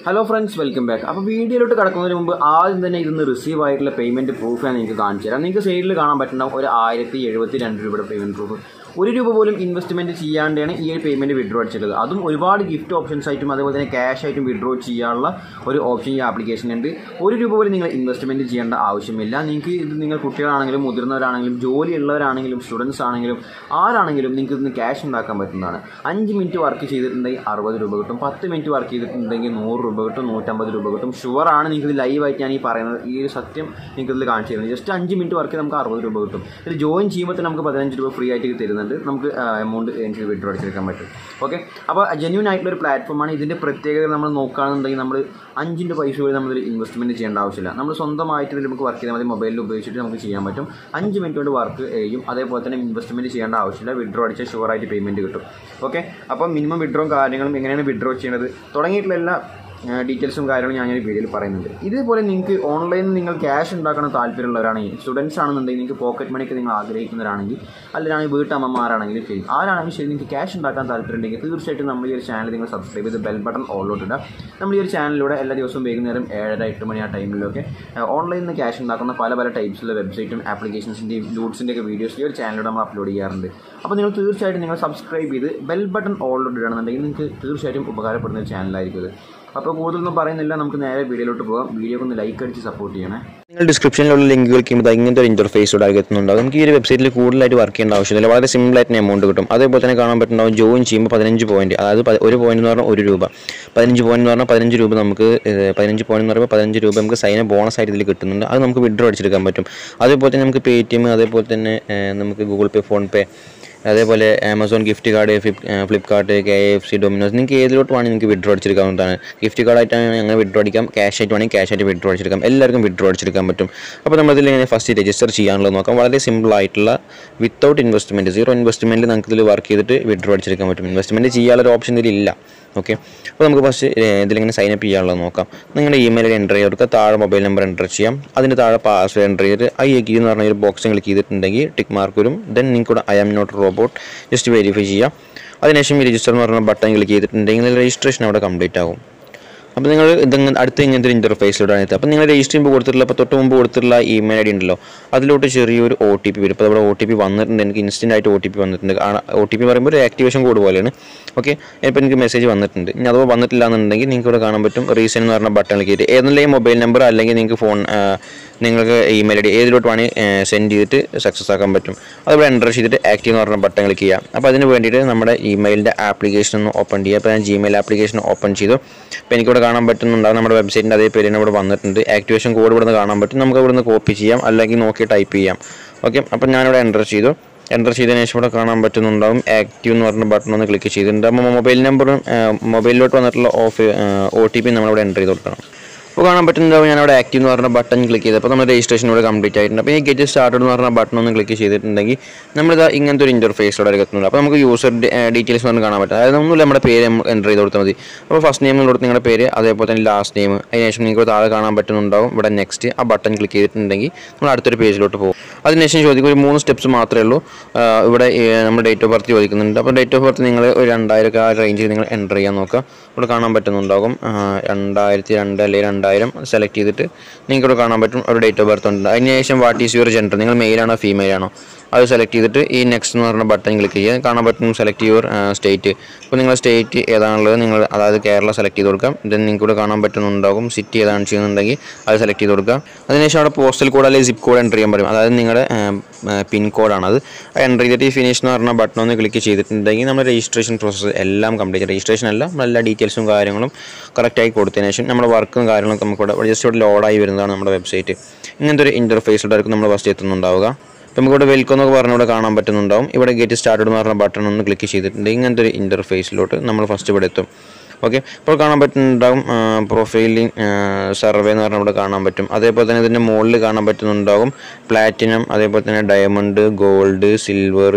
hello friends welcome back അപ്പോൾ വീഡിയോയിലോട്ട് കിടക്കുന്നതിന് മുമ്പ് ആദ്യം തന്നെ ഇതൊന്ന് റിസീവ് ആയിട്ടുള്ള പേയ്മെൻറ്റ് പ്രൂഫ് ഞാൻ നിങ്ങൾക്ക് കാണിച്ചു തരാം നിങ്ങൾക്ക് സൈഡിൽ കാണാൻ പറ്റുന്ന ഒരു ആയിരത്തി എഴുപത്തി രണ്ട് രൂപയുടെ പേയ്മെൻറ്റ് പ്രൂഫ് ഒരു രൂപ പോലും ഇൻവെസ്റ്റ്മെൻറ്റ് ചെയ്യാണ്ടാണ് ഈ ഒരു പേയ്മെൻറ്റ് വിഡ്രോ അടിച്ചത് അതും ഒരുപാട് ഗിഫ്റ്റ് ഓപ്ഷൻസ് ആയിട്ടും അതേപോലെ തന്നെ ക്യാഷ് ആയിട്ടും വിഡ്രോ ചെയ്യാനുള്ള ഒരു ഓപ്ഷൻ ഈ ആപ്ലിക്കേഷൻ ഉണ്ട് ഒരു രൂപ പോലും നിങ്ങൾ ഇൻവെസ്റ്റ്മെൻറ്റ് ചെയ്യേണ്ട ആവശ്യമില്ല നിങ്ങൾക്ക് ഇത് നിങ്ങൾ കുട്ടികളാണെങ്കിലും മുതിർന്നവരാണെങ്കിലും ജോലിയുള്ളവരാണെങ്കിലും സ്റ്റുഡൻസ് ആണെങ്കിലും ആരാണെങ്കിലും നിങ്ങൾക്ക് ഇതിന് ക്യാഷ് ഉണ്ടാക്കാൻ പറ്റുന്നതാണ് അഞ്ച് മിനിറ്റ് വർക്ക് ചെയ്തിട്ടുണ്ടെങ്കിൽ അറുപത് രൂപ കിട്ടും പത്ത് മിനിറ്റ് വർക്ക് ചെയ്തിട്ടുണ്ടെങ്കിൽ നൂറ് രൂപ കിട്ടും നൂറ്റമ്പത് രൂപ കിട്ടും ഷുവറാണ് നിങ്ങൾക്ക് ഇത് ലൈവായിട്ട് ഞാൻ ഈ പറയുന്നത് ഈ ഒരു സത്യം നിങ്ങൾക്ക് ഇതിൽ കാണിച്ചു തരുന്നത് ജസ്റ്റ് അഞ്ച് മിനിറ്റ് വർക്ക് നമുക്ക് അറുപത് രൂപ കിട്ടും ഇത് ജോയിൻ ചെയ്യുമ്പോൾ തന്നെ നമുക്ക് പതിനഞ്ച് രൂപ ഫ്രീ ആയിട്ട് തരുന്നുണ്ട് നമുക്ക് എമൗണ്ട് എനിക്ക് വിഡ്രോ അടിച്ചെടുക്കാൻ പറ്റും ഓക്കെ അപ്പോൾ ജെന്യൂൻ ആയിട്ടുള്ള ഒരു പ്ലാറ്റ്ഫോമാണ് ഇതിൻ്റെ പ്രത്യേകത നമ്മൾ നോക്കുകയാണെന്നുണ്ടെങ്കിൽ നമ്മൾ അഞ്ചിൻ്റെ പൈസ പോലും നമ്മൾ ഇൻവെസ്റ്റ്മെൻറ്റ് ചെയ്യേണ്ട ആവശ്യമില്ല നമ്മൾ സ്വന്തമായിട്ട് ഇതിൽ നമുക്ക് വർക്ക് ചെയ്താൽ മതി മൊബൈലിൽ ഉപയോഗിച്ചിട്ട് നമുക്ക് ചെയ്യാൻ പറ്റും അഞ്ച് മിനിറ്റ് കൊണ്ട് വർക്ക് ചെയ്യും അതേപോലെ തന്നെ ഇൻവെസ്റ്റ്മെൻറ്റ് ചെയ്യേണ്ട ആവശ്യമില്ല വിഡ്രോ അടിച്ചാൽ ഷുവറായിട്ട് പേയ്മെൻറ്റ് കിട്ടും ഓക്കെ അപ്പോൾ മിനിമം വിഡ്രോ കാര്യങ്ങളും എങ്ങനെയാണ് വിഡ്രോ ചെയ്യുന്നത് തുടങ്ങിയിട്ടുള്ള എല്ലാ ഡീറ്റെയിൽസും കാര്യങ്ങളും ഞാൻ ഈ വീഡിയോയിൽ പറയുന്നുണ്ട് ഇതേപോലെ നിങ്ങൾക്ക് ഓൺലൈനിൽ നിങ്ങൾ ക്യാഷ് ഉണ്ടാക്കണം താല്പര്യമുള്ളവരാണെങ്കിൽ സ്റ്റുഡൻസ് ആണെന്നുണ്ടെങ്കിൽ നിങ്ങൾക്ക് പോക്കറ്റ് മണിക്ക് നിങ്ങൾ ആഗ്രഹിക്കുന്നവരാണെങ്കിൽ അല്ലെങ്കിൽ വീട്ടമ്മമാരാണെങ്കിലും ശരി ആരാണെങ്കിലും ശരി നിങ്ങൾക്ക് ക്യാഷ് ഉണ്ടാക്കാൻ താല്പര്യമുണ്ടെങ്കിൽ തീർച്ചയായിട്ടും നമ്മൾ ഈ ഒരു ചാനൽ നിങ്ങൾ സബ്സ്ക്രൈബ് ചെയ്ത് ബെൽ ബട്ടൺ ഓൾലോട്ട് ഇടുക നമ്മൾ ഈ ഒരു ചാനലിലൂടെ എല്ലാ ദിവസവും വൈകുന്നേരം ഏഴര എട്ട് മണി ആ ടൈമിലൊക്കെ ഓൺലൈനിൽ നിന്ന് ക്യാഷ് ഉണ്ടാക്കുന്ന പല പല ടൈപ്സിലുള്ള വെബ്സൈറ്റും ആപ്ലിക്കേഷൻസിൻ്റെയും ലൂട്ട്സിൻ്റെ ഒക്കെ വീഡിയോസ് ഈ ഒരു ചാനലിലൂടെ നമ്മൾ അപ്ലോഡ് ചെയ്യാറുണ്ട് അപ്പോൾ നിങ്ങൾ തീർച്ചയായിട്ടും നിങ്ങൾ സബ്സ്ക്രൈബ് ചെയ്ത് ബെൽ ബട്ടൺ ഓൾലോട്ട് ഇടുകയാണെന്നുണ്ടെങ്കിൽ നിങ്ങൾക്ക് തീർച്ചയായിട്ടും ഉപകാരപ്പെടുന്ന ഒരു ചാനലായിരിക്കും ഇത് അപ്പോൾ കൂടുതലൊന്നും പറയുന്നില്ല നമുക്ക് നേരെ വീഡിയോയിലോട്ട് പോകാം വീഡിയോ ഒന്ന് ലൈക്ക് അടിച്ച് സപ്പോർട്ട് ചെയ്യണേ നിങ്ങൾ ഡിസ്ക്രിപ്ഷനിലുള്ള ലിങ്കുകൾ ചെയ്യുമ്പോൾ ഇങ്ങനത്തെ ഒരു ഇൻ്റർഫേസ് ഇവിടെ എത്തുന്നുണ്ടാവും നമുക്ക് ഈ ഒരു വെബ്സൈറ്റിൽ കൂടുതലായിട്ട് വർക്ക് ചെയ്യേണ്ട ആവശ്യമില്ല വളരെ സിമ്പിൾ ആയിട്ട് എമൗണ്ട് കിട്ടും അതേപോലെ തന്നെ കാണാൻ പറ്റുന്നുണ്ടാവും ജോയിൻ ചെയ്യുമ്പോൾ പതിനഞ്ച് പോയിന്റ് അതായത് പ- ഒരു പോയിന്റ് എന്ന് പറഞ്ഞാൽ ഒരു രൂപ പതിനഞ്ച് പോയിന്റ് എന്ന് പറഞ്ഞാൽ പതിനഞ്ച് രൂപ നമുക്ക് ഏഹ്, പതിനഞ്ച് പോയിന്റ് എന്ന് പറയുമ്പോൾ പതിനഞ്ച് രൂപ നമുക്ക് സൈന ബോണസ് ആയിട്ട് ഇതിൽ കിട്ടുന്നുണ്ട് അത് നമുക്ക് വിഡ്രോ അടിച്ചെടുക്കാൻ പറ്റും അതേപോലെ തന്നെ നമുക്ക് പേ ടി എം അതേപോലെ തന്നെ ഏഹ്, നമുക്ക് ഗൂഗിൾ പേ ഫോൺ പേ അതേപോലെ Amazon gift card flip Flipkart K F C Domino's നിങ്ങൾക്ക് ഏതിലോട്ട് വേണമെങ്കിൽ നിങ്ങൾക്ക് വിഡ്രോ അടിച്ചെടുക്കാവുന്നതാണ് ഗിഫ്റ്റ് കാർഡായിട്ടാണ് അങ്ങനെ വിഡ്രോ അടിക്കാം ക്യാഷ് ആയിട്ട് വേണമെങ്കിൽ ക്യാഷ് ആയിട്ട് വിഡ്രോ അടിച്ചെടുക്കാം എല്ലാവർക്കും വിഡ്രോ അടിച്ചെടുക്കാൻ പറ്റും അപ്പോൾ നമ്മളിതിൽ ഇങ്ങനെ ഫസ്റ്റ് രജിസ്റ്റർ ചെയ്യാനുള്ളത് നോക്കാം വളരെ സിമ്പിൾ ആയിട്ടുള്ള വിത്തൗട്ട് ഇൻവെസ്റ്റ്മെൻറ്റ് സീറോ ഇൻവെസ്റ്റ്മെൻറ്റ് നമുക്ക് ഇതിൽ വർക്ക് ചെയ്തിട്ട് വിഡ്രോ അടിച്ചെടുക്കാൻ പറ്റും ഇൻവെസ്റ്റ്മെൻറ്റ് ചെയ്യാനുള്ള ഒരു ഓപ്ഷൻ ഇതിലില്ല ഓക്കെ അപ്പോൾ നമുക്ക് ഫസ്റ്റ് ഇതിലിങ്ങനെ സൈൻ അപ്പ് ചെയ്യാനുള്ളത് നോക്കാം നിങ്ങളുടെ ഇമെയിൽ എൻ്റർ ചെയ്ത് കൊടുക്കുക താഴെ മൊബൈൽ നമ്പർ എൻ്റർ ചെയ്യാം അതിന് താഴെ പാസ്വേഡ് എൻ്റർ ചെയ്തിട്ട് ഐ എ എന്ന് പറഞ്ഞ ഒരു ബോക്സ് ക്ലിക്ക് ചെയ്തിട്ടുണ്ടെങ്കിൽ ടിക്ക് മാർക്ക് വരും ദെൻ നിങ്ങൾക്ക് I am not robot just verify ചെയ്യാം അതിനുശേഷം ഈ രജിസ്റ്റർ എന്ന് പറഞ്ഞ ബട്ടൺ ക്ലിക്ക് ചെയ്തിട്ടുണ്ടെങ്കിൽ രജിസ്ട്രേഷൻ അവിടെ കംപ്ലീറ്റ് ആകും അപ്പോൾ നിങ്ങൾ ഇതിങ്ങനെ അടുത്ത ഇങ്ങനത്തെ ഒരു ഇൻ്റർഫേസിലൂടെയാണ് എത്തുക അപ്പോൾ നിങ്ങൾ രജിസ്റ്റർ ചെയ്യുമ്പോൾ കൊടുത്തിട്ടുള്ള അപ്പോൾ തൊട്ട് മുമ്പ് കൊടുത്തിട്ടുള്ള ഇമെയിൽ ഐ ഡി ഉണ്ടല്ലോ അതിലോട്ട് ചെറിയൊരു ഒ ടി പി വരും അപ്പോൾ അവിടെ ഒ ടി പി വന്നിട്ടുണ്ട് എനിക്ക് ഇൻസ്റ്റൻ്റ് ആയിട്ട് ഒ ടി പി വന്നിട്ടുണ്ട് ഒ ടി പി പറയുമ്പോൾ ഒരു ആക്ടിവേഷൻ കോഡ് പോലെയാണ് ഓക്കെ ഇപ്പോൾ എനിക്ക് മെസ്സേജ് വന്നിട്ടുണ്ട് ഇനി അഥവാ വന്നിട്ടില്ല എന്നുണ്ടെങ്കിൽ നിങ്ങൾക്ക് ഇവിടെ കാണാൻ പറ്റും റീസൺ എന്ന് പറഞ്ഞ ബട്ടൺ ക്ലിക്ക് ചെയ്തിട്ട് ഏതെങ്കിലും മൊബൈൽ നമ്പർ അല്ലെങ്കിൽ നിങ്ങൾക്ക് ഫോൺ നിങ്ങൾക്ക് ഇമെയിൽ ഐ ഡി ഏതിലോട്ട് വേണമെങ്കിൽ സെൻഡ് ചെയ്തിട്ട് സക്സസ് ആക്കാൻ പറ്റും അതിവിടെ എൻ്റർ ചെയ്തിട്ട് ആക്റ്റീവ് എന്ന് പറഞ്ഞ ബട്ടൺ ക്ലിക്ക് ചെയ്യാം അപ്പോൾ അതിന് വേണ്ടിയിട്ട് നമ്മുടെ ഇമെയിലിൻ്റെ ആപ്ലിക്കേഷൻ ഒന്ന് ഓപ്പൺ ചെയ്യുക അപ്പോൾ ഞാൻ ജിമെയിൽ ആപ്ലിക്കേഷൻ ഓപ്പൺ ചെയ്തു അപ്പോൾ എനിക്കിവിടെ കാണാൻ പറ്റുന്നുണ്ടാവും നമ്മുടെ വെബ്സൈറ്റിൻ്റെ അതേ പേര് തന്നെ ഇവിടെ വന്നിട്ടുണ്ട് ആക്ടിവേഷൻ കോഡ് ഇവിടെ നിന്ന് കാണാൻ പറ്റും നമുക്ക് ഇവിടെ നിന്ന് കോപ്പി ചെയ്യാം അല്ലെങ്കിൽ നോക്കി ടൈപ്പ് ചെയ്യാം ഓക്കെ അപ്പോൾ ഞാനിവിടെ എൻ്റർ ചെയ്തു എൻ്റർ ചെയ്തതിന് ശേഷം ഇവിടെ കാണാൻ പറ്റുന്നുണ്ടാവും ആക്റ്റീവ് എന്ന് പറഞ്ഞ ബട്ടൺ ഒന്ന് ക്ലിക്ക് ചെയ്തിട്ടുണ്ട് അപ്പോൾ മൊബൈൽ നമ്പറും മൊബൈലിലോട്ട് വന്നിട്ടുള്ള ഓഫ് ഒ ടി പി നമ്മളിവിടെ എൻ്റർ ചെയ്ത് കൊടുക്കണം അപ്പോൾ കാണാൻ പറ്റുന്നുണ്ടാവും ഞാൻ അവിടെ ആക്റ്റീവ് എന്ന് പറഞ്ഞ ബട്ടൺ ക്ലിക്ക് ചെയ്തപ്പോൾ നമ്മുടെ രജിസ്ട്രേഷൻ ഇവിടെ കംപ്ലീറ്റ് ആയിട്ടുണ്ട് അപ്പോൾ ഈ ഗെറ്റ് സ്റ്റാർട്ടഡ് എന്ന് പറഞ്ഞ ബട്ടൺ ഒന്ന് ക്ലിക്ക് ചെയ്തിട്ടുണ്ടെങ്കിൽ നമ്മളിത് ഇങ്ങനത്തെ ഒരു ഇൻ്റർഫേസിലൂടെ എത്തുന്നുണ്ട് അപ്പോൾ നമുക്ക് യൂസർ ഡീറ്റെയിൽസ് എന്ന് കാണാൻ പറ്റും അതായത് ഒന്നുമില്ല നമ്മുടെ പേര് എൻ്റർ ചെയ്ത് കൊടുത്താൽ മതി അപ്പോൾ ഫസ്റ്റ് നെയിം കൊടുത്ത് നിങ്ങളുടെ പേര് അതേപോലെ തന്നെ ലാസ്റ്റ് നെയിം അതിനുശേഷം നിങ്ങൾക്ക് താഴെ കാണാൻ പറ്റുന്നുണ്ടാവും ഇവിടെ നെക്സ്റ്റ് ആ ബട്ടൺ ക്ലിക്ക് ചെയ്തിട്ടുണ്ടെങ്കിൽ നമ്മൾ അടുത്തൊരു പേജിലോട്ട് പോകും അതിനുശേഷം ചോദിക്കും ഒരു മൂന്ന് സ്റ്റെപ്സ് മാത്രമേ ഉള്ളൂ ആ, ഇവിടെ ഈ നമ്മുടെ ഡേറ്റ് ഓഫ് ബർത്ത് ചോദിക്കുന്നുണ്ട് അപ്പോൾ ഡേറ്റ് ഓഫ് ബർത്ത് നിങ്ങൾ ഒരു രണ്ടായിരം ആ റേഞ്ചിൽ നിങ്ങൾ എൻ്റർ ചെയ്യാൻ നോക്കുക ഇവിടെ കാണാൻ പറ്റുന്നുണ്ടാകും ആ, രണ്ടായിരത്തി രണ്ട് അല്ലെങ്കിൽ രണ്ടായിരം സെലക്ട് ചെയ്തിട്ട് നിങ്ങൾക്ക് ഇവിടെ കാണാൻ പറ്റും ഒരു ഡേറ്റ് ഓഫ് ബർത്ത് ഉണ്ട് അതിനുശേഷം വാട്ട് ഈസ് യുവർ ജെൻഡർ നിങ്ങൾ മെയിൽ ആണോ ഫീമെയിൽ ആണോ അത് സെലക്ട് ചെയ്തിട്ട് ഈ നെക്സ്റ്റ് എന്ന് പറഞ്ഞ ബട്ടൺ ക്ലിക്ക് ചെയ്യുക കാണാൻ പറ്റും സെലക്ട് യുവർ സ്റ്റേറ്റ് ഇപ്പോൾ നിങ്ങൾ സ്റ്റേറ്റ് ഏതാണുള്ളത് നിങ്ങൾ അതായത് കേരള സെലക്ട് ചെയ്ത് കൊടുക്കാം ദെൻ നിങ്ങൾക്ക് ഇവിടെ കാണാൻ പറ്റുന്നുണ്ടാകും സിറ്റി ഏതാണ് ചെയ്യുന്നുണ്ടെങ്കിൽ അത് സെലക്ട് ചെയ്ത് കൊടുക്കുക അതിനുശേഷം അവിടെ പോസ്റ്റൽ കോഡ് അല്ലെങ്കിൽ സിപ്പ് കോഡ് എൻ്റർ ചെയ്യാൻ പറയും അതായത് നിങ്ങളുടെ പിൻ കോഡാണ് അത് എൻ്റർ ചെയ്തിട്ട് ഈ ഫിനിഷ് എന്ന് പറഞ്ഞ ബട്ടൺ ഒന്ന് ക്ലിക്ക് ചെയ്തിട്ടുണ്ടെങ്കിൽ നമ്മുടെ രജിസ്ട്രേഷൻ പ്രോസസ്സ് എല്ലാം കംപ്ലീറ്റ് രജിസ്ട്രേഷൻ അല്ല എല്ലാ ഡീറ്റെയിൽസും കാര്യങ്ങളും കറക്റ്റായി കൊടുത്തതിന് ശേഷം നമ്മുടെ വർക്കും കാര്യങ്ങളൊക്കെ നമുക്ക് ഇവിടെ ജസ്റ്റ് ഇവിടെ ലോഡായി വരുന്നതാണ് നമ്മുടെ വെബ്സൈറ്റ് ഇങ്ങനത്തെ ഒരു ഇൻ്റർഫേസിലായിരിക്കും നമ്മൾ ഫസ്റ്റ് എത്തുന്നുണ്ടാവുക അപ്പോൾ നമുക്കിവിടെ വെൽക്കം എന്നൊക്കെ പറഞ്ഞ് ഇവിടെ കാണാൻ പറ്റുന്നുണ്ടാവും ഇവിടെ ഗെറ്റ് സ്റ്റാർട്ടഡ് എന്ന് പറഞ്ഞ ബട്ടൺ ഒന്ന് ക്ലിക്ക് ചെയ്തിട്ടുണ്ട് ഇങ്ങനത്തെ ഒരു ഇൻ്റർഫേസിലോട്ട് നമ്മൾ ഫസ്റ്റ് ഇവിടെ എത്തും ഓക്കെ ഇപ്പോൾ കാണാൻ പറ്റുന്നുണ്ടാവും പ്രൊഫൈലിംഗ് സർവേ എന്ന് പറഞ്ഞാൽ ഇവിടെ കാണാൻ പറ്റും അതേപോലെ തന്നെ ഇതിൻ്റെ മുകളിൽ കാണാൻ പറ്റുന്നുണ്ടാവും പ്ലാറ്റിനം അതേപോലെ തന്നെ ഡയമണ്ട് ഗോൾഡ് സിൽവർ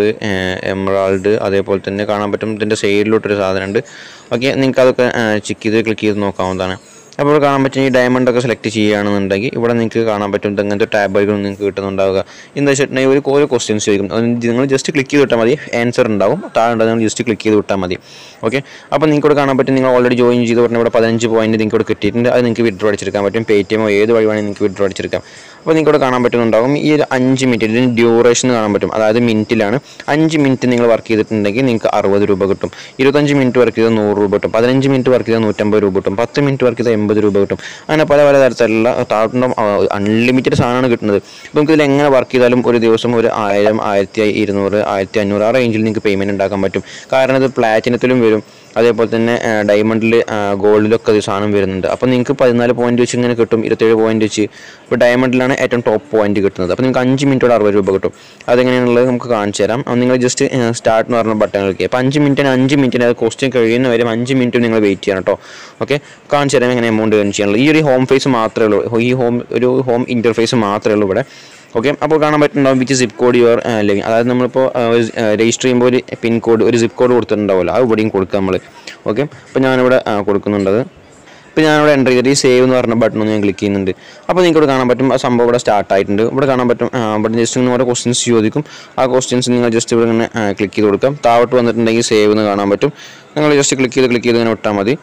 എമറാൾഡ് അതേപോലെ തന്നെ കാണാൻ പറ്റും ഇതിൻ്റെ സൈഡിലോട്ടൊരു സാധനമുണ്ട് ഓക്കെ നിങ്ങൾക്ക് അതൊക്കെ ചെക്ക് ചെയ്ത് ക്ലിക്ക് ചെയ്ത് നോക്കാവുന്നതാണ് അപ്പോൾ ഇവിടെ കാണാൻ പറ്റും ഈ ഡയമണ്ട് ഒക്കെ സെലക്ട് ചെയ്യുകയാണെന്നുണ്ടെങ്കിൽ ഇവിടെ നിങ്ങൾക്ക് കാണാൻ പറ്റും ഇങ്ങനത്തെ ടാബുകൾ നിങ്ങൾക്ക് കിട്ടുന്നുണ്ടാവുക എന്താ വെച്ചിട്ടുണ്ടെങ്കിൽ ഒരു ഓരോ ക്വസ്റ്റ്യൻസ് ചോദിക്കും അത് നിങ്ങൾ ജസ്റ്റ് ക്ലിക്ക് ചെയ്ത് വിട്ടാൽ മതി ആൻസർ ഉണ്ടാവും താഴെ ഉണ്ടാവും നിങ്ങൾ ജസ്റ്റ് ക്ലിക്ക് ചെയ്ത് വിട്ടാൽ മതി ഓക്കെ അപ്പോൾ നിങ്ങൾക്ക് ഇവിടെ കാണാൻ പറ്റും നിങ്ങൾ ഓൾറെഡി ജോയിൻ ചെയ്ത് പറഞ്ഞാൽ ഇവിടെ പതിനഞ്ച് പോയിന്റ് നിങ്ങൾക്ക് ഇവിടെ കിട്ടിയിട്ടുണ്ട് അത് നിങ്ങൾക്ക് വിഡ്രോ അടിച്ചെടുക്കാൻ പറ്റും പേ ടി എമ്മോ ഏത് വഴി വേണമെങ്കിൽ നിങ്ങൾക്ക് വിഡ്രോ അടിച്ചെടുക്കാം അപ്പോൾ നിങ്ങൾക്ക് ഇവിടെ കാണാൻ പറ്റുന്നുണ്ടാകും ഈ ഒരു അഞ്ച് മിനിറ്റ് ഇതിന് ഡ്യൂറേഷൻ കാണാൻ പറ്റും അതായത് മിനിറ്റിലാണ് അഞ്ച് മിനിറ്റ് നിങ്ങൾ വർക്ക് ചെയ്തിട്ടുണ്ടെങ്കിൽ നിങ്ങൾക്ക് അറുപത് രൂപ കിട്ടും ഇരുപത്തഞ്ച് മിനിറ്റ് വർക്ക് ചെയ്താൽ നൂറ് രൂപ കിട്ടും പതിനഞ്ച് മിനിറ്റ് വർക്ക് ചെയ്താൽ നൂറ്റമ്പത് രൂപ കിട്ടും പത്ത് മിനിറ്റ് വർക്ക് ചെയ്താൽ എൺപത് രൂപ കിട്ടും അങ്ങനെ പല പല തരത്തിലുള്ള താഴ്ന്ന അൺലിമിറ്റഡ് സാധനമാണ് കിട്ടുന്നത് അപ്പോൾ നിങ്ങൾക്ക് ഇതിൽ എങ്ങനെ വർക്ക് ചെയ്താലും ഒരു ദിവസം ഒരു ആയിരം ആയിരത്തി ഇരുന്നൂറ് ആയിരത്തി അഞ്ഞൂറ് ആ റേഞ്ചിൽ നിങ്ങൾക്ക് പേയ്മെൻറ്റ് ഉണ്ടാക്കാൻ പറ്റും കാരണം ഇത് പ്ലാറ്റിനത്തിലും വരും അതേപോലെ തന്നെ ഡയമണ്ടിൽ ഗോൾഡിലൊക്കെ ഇത് സാധനം വരുന്നുണ്ട് അപ്പോൾ നിങ്ങൾക്ക് പതിനാല് പോയിന്റ് വെച്ച് ഇങ്ങനെ കിട്ടും ഇരുപത്തേഴ് പോയിന്റ് വെച്ച് ഇപ്പോൾ ഡയമണ്ടിലാണ് ഏറ്റവും ടോപ്പ് പോയിന്റ് കിട്ടുന്നത് അപ്പോൾ നിങ്ങൾക്ക് അഞ്ച് മിനിറ്റോട് അറുപത് രൂപ കിട്ടും അതെങ്ങനെയാണുള്ളത് നമുക്ക് കാണിച്ചു തരാം അപ്പോൾ നിങ്ങൾ ജസ്റ്റ് സ്റ്റാർട്ട് എന്ന് പറഞ്ഞ ബട്ടൺ ക്ലിക്ക് അപ്പോൾ അഞ്ച് മിനിറ്റിന് അഞ്ച് മിനിറ്റിന് അത് ക്വസ്റ്റ്യൻ കഴിയുന്ന വരെ അഞ്ച് മിനിറ്റ് നിങ്ങൾ വെയിറ്റ് ചെയ്യണം കേട്ടോ ഓക്കെ കാണിച്ചു തരാം എങ്ങനെ എമൗണ്ട് ഏൺ ചെയ്യാനുള്ളത് ഈ ഒരു ഹോം ഫേസ് മാത്രമേ ഉള്ളൂ ഈ ഹോം ഒരു ഹോം ഇൻ്റർഫേസ് മാത്രമേ ഉള്ളൂ ഇവിടെ ഓക്കെ അപ്പോൾ കാണാൻ പറ്റുന്നുണ്ടാവും വിച്ച് സിപ്പ് കോഡ് യുവർ അല്ലെങ്കിൽ അതായത് നമ്മളിപ്പോൾ രജിസ്റ്റർ ചെയ്യുമ്പോൾ ഒരു പിൻ കോഡ് ഒരു സിപ്പ് കോഡ് കൊടുത്തിട്ടുണ്ടാവുമല്ലോ അത് ഇവിടെയും കൊടുക്കുക നമ്മൾ ഓക്കെ അപ്പോൾ ഞാനിവിടെ ആ, കൊടുക്കുന്നുണ്ടത് ഇപ്പോൾ ഞാനിവിടെ എൻ്റർ ചെയ്തിട്ട് ഈ സേവ് എന്ന് പറഞ്ഞ ബട്ടൺ ഒന്ന് ഞാൻ ക്ലിക്ക് ചെയ്യുന്നുണ്ട് അപ്പോൾ നിങ്ങൾക്ക് ഇവിടെ കാണാൻ പറ്റും ആ സംഭവം ഇവിടെ സ്റ്റാർട്ട് ആയിട്ടുണ്ട് ഇവിടെ കാണാൻ പറ്റും ആ, ഇവിടെ ജസ്റ്റ് ഇങ്ങനെ ഓരോ ക്വസ്റ്റ്യൻസ് ചോദിക്കും ആ ക്വസ്റ്റ്യൻസ് നിങ്ങൾ ജസ്റ്റ് ഇവിടെ ഇങ്ങനെ ക്ലിക്ക് ചെയ്ത് കൊടുക്കാം താഴോട്ട് വന്നിട്ടുണ്ടെങ്കിൽ സേവ് എന്ന് കാണാൻ പറ്റും നിങ്ങൾ ജസ്റ്റ് ക്ലിക്ക് ചെയ്ത് ക്ലിക്ക് ചെയ്ത് ഇങ്ങനെ വിട്ടാൽ മതി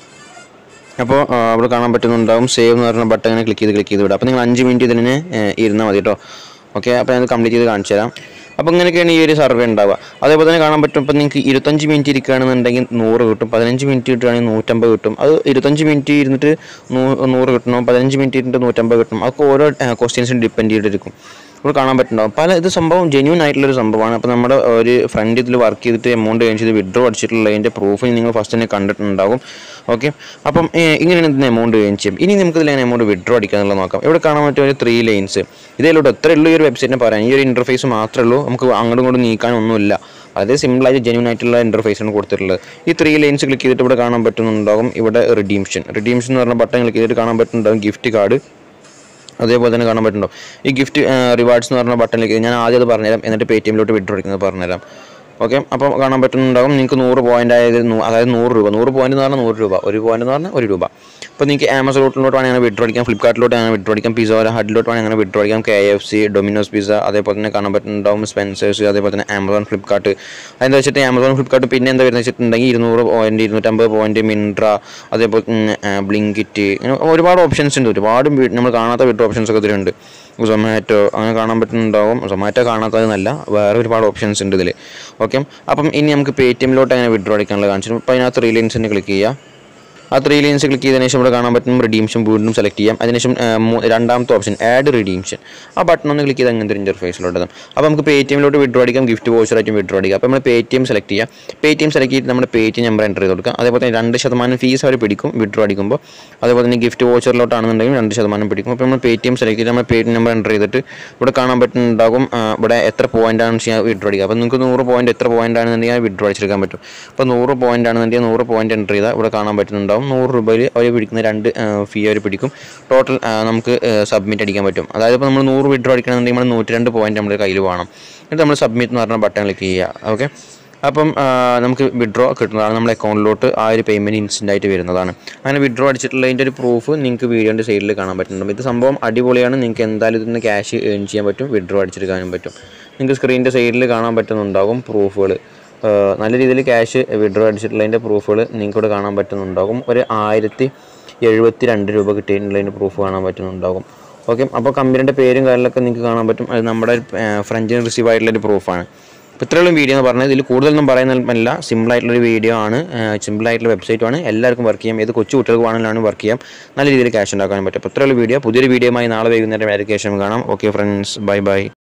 അപ്പോൾ ആ, അവിടെ കാണാൻ പറ്റുന്നുണ്ടാവും സേവ് എന്ന് പറഞ്ഞ ബട്ടൺ ഇങ്ങനെ ക്ലിക്ക് ചെയ്ത് ക്ലിക്ക് ചെയ്ത് വിടാം അപ്പോൾ നിങ്ങൾ അഞ്ച് മിനിറ്റ് ഇതിനെ ഇരുന്നാൽ മതി കേട്ടോ ഓക്കെ അപ്പോൾ ഞാൻ കംപ്ലീറ്റ് ചെയ്ത് കാണിച്ചു തരാം അപ്പോൾ ഇങ്ങനെയൊക്കെയാണ് ഈ ഒരു സർവേ ഉണ്ടാവുക അതേപോലെ തന്നെ കാണാൻ പറ്റും ഇപ്പോൾ നിങ്ങൾക്ക് ഇരുപത്തഞ്ച് മിനിറ്റ് ഇരിക്കുകയാണെന്നുണ്ടെങ്കിൽ നൂറ് കിട്ടും പതിനഞ്ച് മിനിറ്റ് കിട്ടുകയാണെങ്കിൽ നൂറ്റമ്പത് കിട്ടും അത് ഇരുപത്തഞ്ച് മിനിറ്റ് ഇരുന്നിട്ട് നൂ- നൂറ് കിട്ടണം പതിനഞ്ച് മിനിറ്റ് ഇരുന്നിട്ട് നൂറ്റമ്പത് കിട്ടണം അതൊക്കെ ഓരോ ക്വസ്റ്റ്യൻസിനും ഡിപ്പെൻഡ് ചെയ്തിരിക്കും ഇവിടെ കാണാൻ പറ്റുന്നുണ്ടാവും പല ഇത് സംഭവം ജെന്യൂൻ ആയിട്ടുള്ളൊരു സംഭവമാണ് അപ്പോൾ നമ്മുടെ ഒരു ഫ്രണ്ട് ഇതിൽ വർക്ക് ചെയ്തിട്ട് എമൗണ്ട് ഏൺ ചെയ്ത് വിഡ്രോ അടിച്ചിട്ടുള്ളതിൻ്റെ പ്രൂഫ് നിങ്ങൾ ഫസ്റ്റ് തന്നെ കണ്ടിട്ടുണ്ടാകും ഓക്കെ അപ്പം ഏഹ്, ഇങ്ങനെയാണ് ഇതിന് എമൗണ്ട് ഏൺ ചെയ്യും ഇനി നമുക്ക് ഇതിൽ എമൗണ്ട് വിഡ്രോ അടിക്കുക എന്നുള്ളത് നോക്കാം ഇവിടെ കാണാൻ പറ്റും ഒരു ത്രീ ലൈൻസ് ഇതിലോട്ട് എത്ര ഉള്ളൂ ഈ ഒരു വെബ്സൈറ്റിനെ പറയാൻ ഈ ഒരു ഇൻ്റർഫേസ് മാത്രമേ ഉള്ളൂ നമുക്ക് അങ്ങോട്ടും ഇങ്ങോട്ടും നീക്കാനൊന്നുമില്ല അത് സിമ്പിളായിട്ട് ജെന്യൂൻ ആയിട്ടുള്ള ഇൻ്റർഫേസാണ് കൊടുത്തിട്ടുള്ളത് ഈ ത്രീ ലൈൻസ് ക്ലിക്ക് ചെയ്തിട്ട് ഇവിടെ കാണാൻ പറ്റുന്നുണ്ടാകും ഇവിടെ റിഡീംഷൻ റിഡീംഷൻ എന്ന് പറഞ്ഞ ബട്ടൺ ക്ലിക്ക് ചെയ്തിട്ട് കാണാൻ പറ്റുന്നുണ്ടാകും ഗിഫ്റ്റ് കാർഡ് അതേപോലെ തന്നെ കാണാൻ പറ്റുന്നുണ്ടോ ഈ ഗിഫ്റ്റ് റിവാർഡ്സ് എന്ന് പറഞ്ഞ ബട്ടണിലേക്ക് ഞാൻ ആദ്യം അത് പറഞ്ഞുതരാം എന്നിട്ട് പേ ടി എമ്മിലോട്ട് വിഡ്രോ അടിക്കുന്നത് പറഞ്ഞുതരാം ഓക്കെ അപ്പോൾ കാണാൻ പറ്റുന്നുണ്ടാകും നിങ്ങൾക്ക് നൂറ് പോയിന്റ് ആയത് നൂ- അതായത് നൂറ് രൂപ നൂറ് പോയിന്റ് എന്ന് പറഞ്ഞാൽ നൂറ് രൂപ ഒരു പോയിന്റ് എന്ന് പറഞ്ഞാൽ ഒരു രൂപ അപ്പോൾ നിങ്ങൾക്ക് ആമസോണിലോട്ട് വേണമെങ്കിൽ വിഡ്രോ അടിക്കാം ഫ്ലിപ്കാർട്ടിലോട്ട് അങ്ങനെ വിഡ്രോ അടിക്കാം പിസ ഹഡിലോട്ട് വേണമെങ്കിൽ അങ്ങനെ വിഡ്രോ അടിക്കാം K F C Domino's pizza അതേപോലെ തന്നെ കാണാൻ പറ്റുന്നുണ്ടാവും സ്പെൻസേഴ്സ് അതേപോലെ തന്നെ ആമസോൺ ഫ്ലിപ്കാർട്ട് അതെന്താ വെച്ചിട്ട് ആമസോൺ ഫ്ലിപ്കാർട്ട് പിന്നെ എന്താ വരുന്നത് വെച്ചിട്ടുണ്ടെങ്കിൽ ഇരുന്നൂറ് പോയിന്റ് ഇരുന്നൂറ്റമ്പത് പോയിന്റ് മിൻട്ര അതേപോലെ തന്നെ ബ്ലിങ്കിറ്റ് ഇങ്ങനെ ഒരുപാട് ഓപ്ഷൻസ് ഉണ്ട് ഒരുപാട് വി- നമ്മൾ കാണാത്ത വിഡ്രോ ഓപ്ഷൻസ് ഒക്കെ ഇതിലുണ്ട് സൊമാറ്റോ അങ്ങനെ കാണാൻ പറ്റുന്നുണ്ടാവും സൊമാറ്റോ കാണാത്തതെന്നല്ല വേറെ ഒരുപാട് ഓപ്ഷൻസ് ഉണ്ട് ഇതിൽ ഓക്കെ അപ്പം ഇനി നമുക്ക് പേ ടി എമ്മിലോട്ട് അങ്ങനെ വിഡ്രോ അടിക്കാനുള്ള കാണിച്ചു അപ്പോൾ അതിനകത്ത് റിലയൻസിന് ക്ലിക്ക് ചെയ്യുക ആ ത്രീ ലൈൻസ് ക്ലിക്ക് ചെയ്തതിനു ശേഷം ഇവിടെ കാണാൻ പറ്റും റിഡീംഷൻ വീണ്ടും സെലക്ട് ചെയ്യാം അതിനുശേഷം ആ, മൂ- രണ്ടാമത്തെ ഓപ്ഷൻ ആഡ് റിഡീംഷൻ ആ ബട്ടൺ ഒന്ന് ക്ലിക്ക് ചെയ്ത് അങ്ങനത്തെ ഒരു ഇൻ്റർഫേസിലോട്ട് അപ്പോൾ നമുക്ക് പേ ടി എമ്മിലോട്ട് വിഡ്രോ അടിക്കാം ഗിഫ്റ്റ് വോച്ചറായിട്ടും വിഡ്രോ അടിക്കാം അപ്പോൾ നമ്മൾ പേ ടി എം സെലക്ട് ചെയ്യുക പേ ടി എം സെലക്ട് ചെയ്തിട്ട് നമ്മുടെ പേ ടി നമ്പർ എൻ്റർ ചെയ്ത് കൊടുക്കുക അതേപോലെ തന്നെ രണ്ട് ശതമാനം ഫീസ് അവർ പിടിക്കും വിഡ്രോ അടിക്കുമ്പോൾ അതേപോലെ തന്നെ ഗിഫ്റ്റ് വോച്ചറിലോട്ടാണെന്നുണ്ടെങ്കിൽ രണ്ട് ശതമാനം പിടിക്കും അപ്പോൾ നമ്മൾ പേ ടി എം സെലക്ട് ചെയ്ത് നമ്മൾ പേ ടി നമ്പർ എൻ്റർ ചെയ്തിട്ട് ഇവിടെ കാണാൻ പറ്റുന്നുണ്ടാകും ആ, ഇവിടെ എത്ര പോയിന്റ് ആണ് ചെയ്യാൻ വിഡ്രോ അടിക്കുക അപ്പോൾ നിങ്ങൾക്ക് നൂറ് പോയിന്റ് എത്ര പോയിന്റ് ആണെന്നുണ്ടെങ്കിൽ വിഡ്രോ അടിച്ചെടുക്കാൻ പറ്റും അപ്പോൾ നൂറ് പോയിന്റ് ആണെന്നുണ്ടെങ്കിൽ നൂറ് പോയിന്റ് എൻ്റർ ചെയ്താൽ ഇവിടെ കാണാൻ പറ്റുന്നുണ്ടാവും നൂറ് രൂപയിൽ അവർ പിടിക്കുന്ന രണ്ട് ഫീ അവർ പിടിക്കും ടോട്ടൽ നമുക്ക് സബ്മിറ്റ് അടിക്കാൻ പറ്റും അതായത് ഇപ്പോൾ നമ്മൾ നൂറ് വിഡ്രോ അടിക്കണമെന്നുണ്ടെങ്കിൽ നമ്മൾ നൂറ്റി രണ്ട് പോയിന്റ് നമ്മുടെ കയ്യിൽ വേണം എന്നിട്ട് നമ്മൾ സബ്മിറ്റ് എന്ന് പറഞ്ഞ ബട്ടൺ ക്ലിക്ക് ചെയ്യുക ഓക്കെ അപ്പം ആ, നമുക്ക് വിഡ്രോ കിട്ടുന്നതാണ് നമ്മുടെ അക്കൗണ്ടിലോട്ട് ആ ഒരു പേയ്മെൻറ്റ് ഇൻസ്റ്റൻ്റ് ആയിട്ട് വരുന്നതാണ് അങ്ങനെ വിഡ്രോ അടിച്ചിട്ടുള്ളതിൻ്റെ ഒരു പ്രൂഫ് നിങ്ങൾക്ക് വീഡിയോൻ്റെ സൈഡിൽ കാണാൻ പറ്റുന്നുണ്ട് ഇത് സംഭവം അടിപൊളിയാണ് നിങ്ങൾക്ക് എന്തായാലും ഇതിന് ക്യാഷ് ഏൺ ചെയ്യാൻ പറ്റും വിഡ്രോ അടിച്ചെടുക്കാനും പറ്റും നിങ്ങൾക്ക് സ്ക്രീനിൻ്റെ സൈഡിൽ കാണാൻ പറ്റുന്നുണ്ടാകും പ്രൂഫുകൾ നല്ല രീതിയിൽ ക്യാഷ് വിഡ്രോ അടിച്ചിട്ടുള്ളതിൻ്റെ പ്രൂഫുകൾ നിങ്ങൾക്ക് ഇവിടെ കാണാൻ പറ്റുന്നുണ്ടാകും ഒരു ആയിരത്തി എഴുപത്തി രണ്ട് രൂപ കിട്ടിയിട്ടുള്ളതിൻ്റെ പ്രൂഫ് കാണാൻ പറ്റുന്നുണ്ടാകും ഓക്കെ അപ്പോൾ കമ്പനിയുടെ പേരും കാര്യങ്ങളൊക്കെ നിങ്ങൾക്ക് കാണാൻ പറ്റും അത് നമ്മുടെ ഫ്രഞ്ചിന് റിസീവ് ആയിട്ടുള്ളൊരു പ്രൂഫാണ് അപ്പോൾ ഇത്രയുള്ള വീഡിയോ എന്ന് പറഞ്ഞാൽ ഇതിൽ കൂടുതലൊന്നും പറയുന്നതല്ല സിമ്പിൾ ആയിട്ടുള്ളൊരു വീഡിയോ ആണ് സിമ്പിൾ ആയിട്ടുള്ള വെബ്സൈറ്റ് ആണ് എല്ലാവർക്കും വർക്ക് ചെയ്യാം ഏത് കൊച്ചു കുട്ടികൾക്ക് വേണമെങ്കിലും വർക്ക് ചെയ്യാം നല്ല രീതിയിൽ ക്യാഷ് ഉണ്ടാക്കാനും പറ്റും അപ്പോൾ ഇത്രയുള്ള വീഡിയോ പുതിയൊരു വീഡിയോയുമായി നാളെ വൈകുന്നേരം ആയിരിക്കും ശേഷം കാണാം ഓക്കെ ഫ്രണ്ട്സ് ബൈ ബൈ